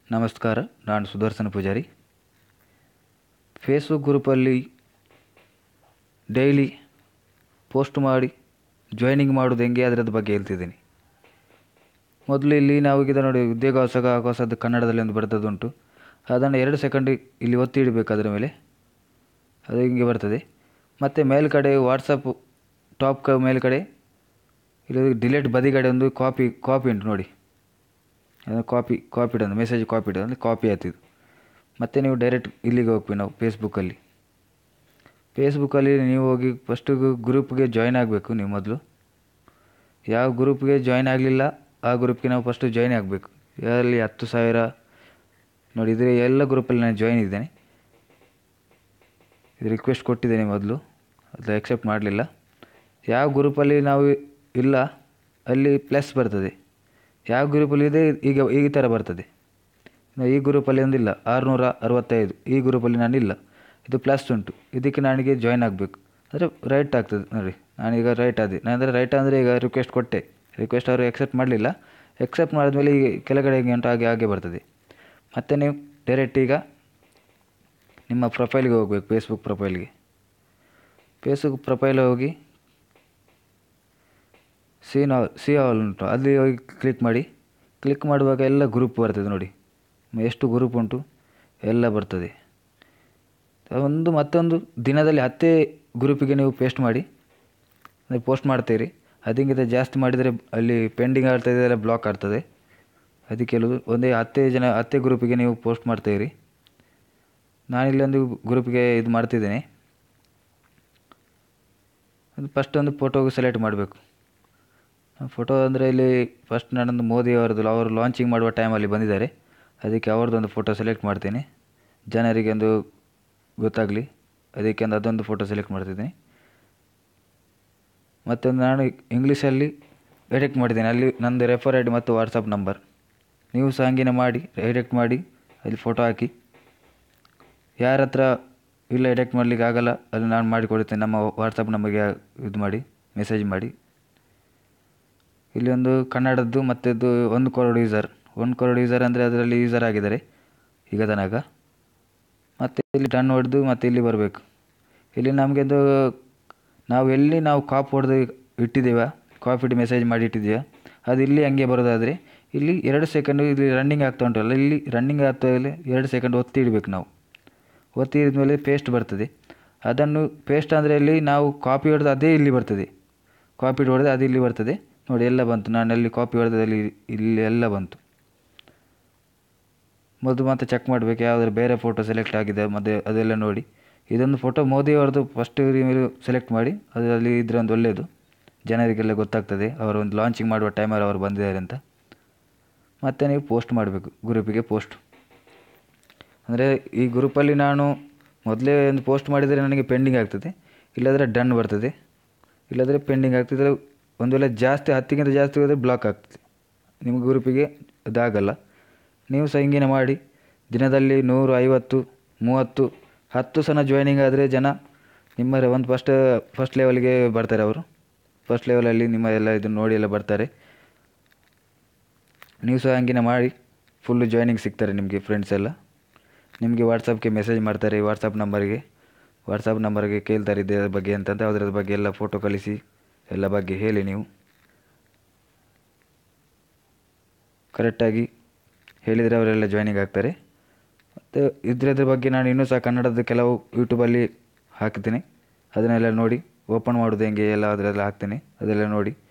ನಮಸ್ಕಾರ ನಾನು ಸುದರ್ಶನ ಪೂಜಾರಿ ಫೇಸ್ಬುಕ್ ಗ್ರೂಪಲ್ಲಿ ಡೈಲಿ ಪೋಸ್ಟ್ ಮಾಡಿ ಜಾಯ್ನಿಂಗ್ ಮಾಡೋದು ಹೆಂಗೆ ಅದರದ್ದು ಬಗ್ಗೆ ಹೇಳ್ತಿದ್ದೀನಿ ಮೊದಲು ಇಲ್ಲಿ ನಾವು ಈಗ ನೋಡಿ ಉದ್ಯೋಗಾವಕಾಶ ಅವಕಾಶದ್ದು ಕನ್ನಡದಲ್ಲಿ ಒಂದು ಬರ್ತದುಂಟು ಅದನ್ನು ಎರಡು ಸೆಕೆಂಡ್ ಇಲ್ಲಿ ಒತ್ತಿ ಇಡಬೇಕು ಅದರ ಮೇಲೆ ಅದು ಹಿಂಗೆ ಬರ್ತದೆ ಮತ್ತು ಮೇಲ್ಗಡೆ ವಾಟ್ಸಪ್ ಟಾಪ್ ಕ ಮೇಲ್ಗಡೆ ಇಲ್ಲಿ ಡಿಲೇಟ್ ಬದಿಗಡೆ ಒಂದು ಕಾಪಿ ಕಾಪಿ ಉಂಟು ನೋಡಿ ಅದು ಕಾಪಿ ಕಾಪಿ ಇಡೋದು ಮೆಸೇಜ್ ಕಾಪಿ ಇಡೋದು ಅಂದರೆ ಕಾಪಿ ಆಯ್ತಿದ್ದು ಮತ್ತು ನೀವು ಡೈರೆಕ್ಟ್ ಇಲ್ಲಿಗೆ ಹೋಗ್ತೀವಿ ನಾವು ಫೇಸ್ಬುಕ್ಕಲ್ಲಿ ಫೇಸ್ಬುಕ್ಕಲ್ಲಿ ನೀವು ಹೋಗಿ ಫಸ್ಟು ಗ್ರೂಪ್ಗೆ ಜಾಯ್ನ್ ಆಗಬೇಕು ನೀವು ಮೊದಲು ಯಾವ ಗ್ರೂಪ್ಗೆ ಜಾಯ್ನ್ ಆಗಲಿಲ್ಲ ಆ ಗ್ರೂಪ್ಗೆ ನಾವು ಫಸ್ಟು ಜಾಯ್ನ್ ಆಗಬೇಕು ಯಾರಲ್ಲಿ ಹತ್ತು ಸಾವಿರ ನೋಡಿ ಇದ್ರೆ ಎಲ್ಲ ಗ್ರೂಪಲ್ಲಿ ನಾನು ಜಾಯ್ನ್ ಇದ್ದೇನೆ ಇದು ರಿಕ್ವೆಸ್ಟ್ ಕೊಟ್ಟಿದ್ದೇನೆ ಮೊದಲು ಅದು ಎಕ್ಸೆಪ್ಟ್ ಮಾಡಲಿಲ್ಲ ಯಾವ ಗ್ರೂಪಲ್ಲಿ ನಾವು ಇಲ್ಲ ಅಲ್ಲಿ ಪ್ಲಸ್ ಬರ್ತದೆ ಯಾವ ಗ್ರೂಪಲ್ಲಿ ಇದೆ ಈಗ ಈ ಥರ ಬರ್ತದೆ ಇನ್ನು ಈ ಗ್ರೂಪಲ್ಲಿ ಒಂದಿಲ್ಲ ಆರುನೂರ ಅರವತ್ತೈದು ಈ ಗ್ರೂಪಲ್ಲಿ ನಾನಿಲ್ಲ ಇದು ಪ್ಲಸ್ ಉಂಟು ಇದಕ್ಕೆ ನನಗೆ ಜಾಯ್ನ್ ಆಗಬೇಕು ಅಂದರೆ ರೈಟ್ ಆಗ್ತದೆ ನೋಡಿ ನಾನೀಗ ರೈಟ್ ಆದೆ ನಾನಂದರೆ ರೈಟ್ ಅಂದರೆ ಈಗ ರಿಕ್ವೆಸ್ಟ್ ಕೊಟ್ಟೆ ರಿಕ್ವೆಸ್ಟ್ ಅವರು ಎಕ್ಸೆಪ್ಟ್ ಮಾಡಲಿಲ್ಲ ಎಕ್ಸೆಪ್ಟ್ ಮಾಡಿದ್ಮೇಲೆ ಈಗ ಕೆಳಗಡೆ ಹೇಗೆ ಉಂಟು ಹಾಗೆ ಹಾಗೆ ಬರ್ತದೆ ಮತ್ತು ನೀವು ಡೈರೆಕ್ಟ್ ಈಗ ನಿಮ್ಮ ಪ್ರೊಫೈಲ್ಗೆ ಹೋಗ್ಬೇಕು ಫೇಸ್ಬುಕ್ ಪ್ರೊಫೈಲ್ಗೆ ಫೇಸ್ಬುಕ್ ಪ್ರೊಫೈಲ್ ಹೋಗಿ ಸಿ ನಾವ್ ಸಿ ಆಲ್ ಉಂಟು ಅಲ್ಲಿ ಹೋಗಿ ಕ್ಲಿಕ್ ಮಾಡಿ ಕ್ಲಿಕ್ ಮಾಡುವಾಗ ಎಲ್ಲ ಗ್ರೂಪ್ ಬರ್ತದೆ ನೋಡಿ ಎಷ್ಟು ಗ್ರೂಪ್ ಉಂಟು ಎಲ್ಲ ಬರ್ತದೆ ಒಂದು ಮತ್ತೊಂದು ದಿನದಲ್ಲಿ ಹತ್ತೇ ಗ್ರೂಪಿಗೆ ನೀವು ಪೇಸ್ಟ್ ಮಾಡಿ ಅಂದರೆ ಪೋಸ್ಟ್ ಮಾಡ್ತೀರಿ ಅದಕ್ಕಿಂತ ಜಾಸ್ತಿ ಮಾಡಿದರೆ ಅಲ್ಲಿ ಪೆಂಡಿಂಗ್ ಆಗ್ತದೆ ಎಲ್ಲ ಬ್ಲಾಕ್ ಆಗ್ತದೆ ಅದಕ್ಕೆ ಹೇಳೋದು ಒಂದೇ ಹತ್ತೇ ಜನ ಹತ್ತೇ ಗ್ರೂಪಿಗೆ ನೀವು ಪೋಸ್ಟ್ ಮಾಡ್ತೀರಿ ನಾನಿಲ್ಲೊಂದು ಗ್ರೂಪಿಗೆ ಇದು ಮಾಡ್ತಿದ್ದೇನೆ ಅದು ಫಸ್ಟ್ ಒಂದು ಫೋಟೋಗೆ ಸೆಲೆಕ್ಟ್ ಮಾಡಬೇಕು ಫೋಟೋ ಅಂದರೆ ಇಲ್ಲಿ ಫಸ್ಟ್ ನಾನೊಂದು ಮೋದಿ ಅವರದ್ದು ಅವರು ಲಾಂಚಿಂಗ್ ಮಾಡುವ ಟೈಮಲ್ಲಿ ಬಂದಿದ್ದಾರೆ ಅದಕ್ಕೆ ಅವ್ರದ್ದೊಂದು ಫೋಟೋ ಸೆಲೆಕ್ಟ್ ಮಾಡ್ತೀನಿ ಜನರಿಗೆ ಒಂದು ಗೊತ್ತಾಗಲಿ ಅದಕ್ಕೆ ಒಂದು ಅದೊಂದು ಫೋಟೋ ಸೆಲೆಕ್ಟ್ ಮಾಡ್ತಿದ್ದೀನಿ ಮತ್ತೊಂದು ನಾನು ಇಂಗ್ಲೀಷಲ್ಲಿ ಎಡಿಟ್ ಮಾಡಿದ್ದೇನೆ ಅಲ್ಲಿ ನಂದು ರೆಫರ್ ಐ ಡಿ ಮತ್ತು ವಾಟ್ಸಪ್ ನಂಬರ್ ನೀವು ಸಹ ಹಂಗೇನೆ ಮಾಡಿ ಎಡಿಟ್ ಮಾಡಿ ಅಲ್ಲಿ ಫೋಟೋ ಹಾಕಿ ಯಾರ ಹತ್ರ ಇಲ್ಲ ಎಡಿಟ್ ಮಾಡಲಿಕ್ಕೆ ಆಗಲ್ಲ ಅಲ್ಲಿ ನಾನು ಮಾಡಿ ಕೊಡುತ್ತೇನೆ ನಮ್ಮ ವಾಟ್ಸಪ್ ನಂಬರ್ಗೆ ಇದು ಮಾಡಿ ಮೆಸೇಜ್ ಮಾಡಿ ಇಲ್ಲಿ ಒಂದು ಕನ್ನಡದ್ದು ಮತ್ತು ಇದು ಒಂದು ಕರೋಡ್ ಯೂಸರ್ ಒಂದು ಕರೋಡ್ ಯೂಸರ್ ಅಂದರೆ ಅದರಲ್ಲಿ ಯೂಸರ್ ಆಗಿದ್ದಾರೆ ಈಗ ತನಕ ಮತ್ತು ಇಲ್ಲಿ ಡನ್ ಹೊಡೆದು ಮತ್ತು ಇಲ್ಲಿ ಬರಬೇಕು ಇಲ್ಲಿ ನಮಗೆ ಒಂದು ನಾವು ಎಲ್ಲಿ ನಾವು ಕಾಪ್ ಹೊಡೆದು ಇಟ್ಟಿದ್ದೇವ ಕಾಪಿಟ್ಟು ಮೆಸೇಜ್ ಮಾಡಿ ಇಟ್ಟಿದ್ದೀವ ಅದು ಇಲ್ಲಿ ಹಂಗೆ ಬರೋದಾದರೆ ಇಲ್ಲಿ ಎರಡು ಸೆಕೆಂಡು ಇಲ್ಲಿ ರನ್ನಿಂಗ್ ಆಗ್ತಾ ಉಂಟಲ್ಲ ಇಲ್ಲಿ ರನ್ನಿಂಗ್ ಆಗ್ತಾ ಇಲ್ಲಿ ಎರಡು ಸೆಕೆಂಡ್ ಒತ್ತಿ ಇಡಬೇಕು ನಾವು ಒತ್ತಿ ಇದ್ಮೇಲೆ ಪೇಸ್ಟ್ ಬರ್ತದೆ ಅದನ್ನು ಪೇಸ್ಟ್ ಅಂದರೆ ಇಲ್ಲಿ ನಾವು ಕಾಪಿ ಹೊಡೆದು ಅದೇ ಇಲ್ಲಿ ಬರ್ತದೆ ಕಾಪಿ ಹೊಡೆದು ಅದು ಇಲ್ಲಿ ಬರ್ತದೆ ನೋಡಿ ಎಲ್ಲ ಬಂತು ನಾನು ಅಲ್ಲಿ ಕಾಪಿ ಹೊಡೆದಲ್ಲಿ ಇಲ್ಲಿ ಎಲ್ಲ ಬಂತು ಮೊದಲು ಮತ್ತೆ ಚೆಕ್ ಮಾಡಬೇಕು ಯಾವುದಾದ್ರು ಬೇರೆ ಫೋಟೋ ಸೆಲೆಕ್ಟ್ ಆಗಿದೆ ಮತ್ತು ಅದೆಲ್ಲ ನೋಡಿ ಇದೊಂದು ಫೋಟೋ ಮೋದಿಯವ್ರದ್ದು ಫಸ್ಟ್ ಸೆಲೆಕ್ಟ್ ಮಾಡಿ ಅದರಲ್ಲಿ ಇದ್ರೆ ಒಂದು ಒಳ್ಳೆಯದು ಜನರಿಗೆಲ್ಲ ಗೊತ್ತಾಗ್ತದೆ ಅವರು ಒಂದು ಲಾಂಚಿಂಗ್ ಮಾಡುವ ಟೈಮಲ್ಲಿ ಅವರು ಬಂದಿದ್ದಾರೆ ಅಂತ ಮತ್ತು ನೀವು ಪೋಸ್ಟ್ ಮಾಡಬೇಕು ಗ್ರೂಪಿಗೆ ಪೋಸ್ಟ್ ಅಂದರೆ ಈ ಗ್ರೂಪಲ್ಲಿ ನಾನು ಮೊದಲೇ ಒಂದು ಪೋಸ್ಟ್ ಮಾಡಿದರೆ ನನಗೆ ಪೆಂಡಿಂಗ್ ಆಗ್ತದೆ ಇಲ್ಲಾಂದರೆ ಡನ್ ಬರ್ತದೆ ಇಲ್ಲಾಂದರೆ ಪೆಂಡಿಂಗ್ ಆಗ್ತಿದ್ರೆ ಒಂದು ವೇಳೆ ಜಾಸ್ತಿ ಹತ್ತಿಗಿಂತ ಜಾಸ್ತಿ ಹೋದರೆ ಬ್ಲಾಕ್ ಆಗ್ತದೆ ನಿಮ್ಮ ಗ್ರೂಪಿಗೆ ಅದಾಗಲ್ಲ ನೀವು ಸಹ ಹಿಂಗೇನೆ ಮಾಡಿ ದಿನದಲ್ಲಿ ನೂರು ಐವತ್ತು ಮೂವತ್ತು ಹತ್ತು ಸಲ ಜಾಯ್ನಿಂಗ್ ಆದರೆ ಜನ ನಿಮ್ಮ ಒಂದು ಫಸ್ಟ್ ಫಸ್ಟ್ ಲೆವೆಲ್ಗೆ ಬರ್ತಾರೆ ಅವರು ಫಸ್ಟ್ ಲೆವೆಲಲ್ಲಿ ನಿಮ್ಮ ಎಲ್ಲ ಇದನ್ನು ನೋಡಿ ಎಲ್ಲ ಬರ್ತಾರೆ ನೀವು ಸಹ ಹಂಗೇನೆ ಮಾಡಿ ಫುಲ್ಲು ಜಾಯ್ನಿಂಗ್ ಸಿಗ್ತಾರೆ ನಿಮಗೆ ಫ್ರೆಂಡ್ಸ್ ಎಲ್ಲ ನಿಮಗೆ ವಾಟ್ಸಪ್ಗೆ ಮೆಸೇಜ್ ಮಾಡ್ತಾರೆ ವಾಟ್ಸಪ್ ನಂಬರ್ಗೆ ವಾಟ್ಸಪ್ ನಂಬರ್ಗೆ ಕೇಳ್ತಾರೆ ಇದರ ಬಗ್ಗೆ ಅಂತಂತ ಅದರ ಬಗ್ಗೆ ಎಲ್ಲ ಫೋಟೋ ಕಳಿಸಿ ಎಲ್ಲ ಬಗ್ಗೆ ಹೇಳಿ ನೀವು ಕರೆಕ್ಟಾಗಿ ಹೇಳಿದರೆ ಅವರೆಲ್ಲ ಜಾಯ್ನಿಂಗ್ ಆಗ್ತಾರೆ ಮತ್ತು ಇದ್ರದ್ರ ಬಗ್ಗೆ ನಾನು ಇನ್ನೂ ಸಹ ಕನ್ನಡದ ಕೆಲವು ಯೂಟ್ಯೂಬಲ್ಲಿ ಹಾಕ್ತೀನಿ ಅದನ್ನೆಲ್ಲ ನೋಡಿ ಓಪನ್ ಮಾಡೋದು ಹೆಂಗೆ ಎಲ್ಲ ಅದರೆಲ್ಲ ಹಾಕ್ತೀನಿ ಅದೆಲ್ಲ ನೋಡಿ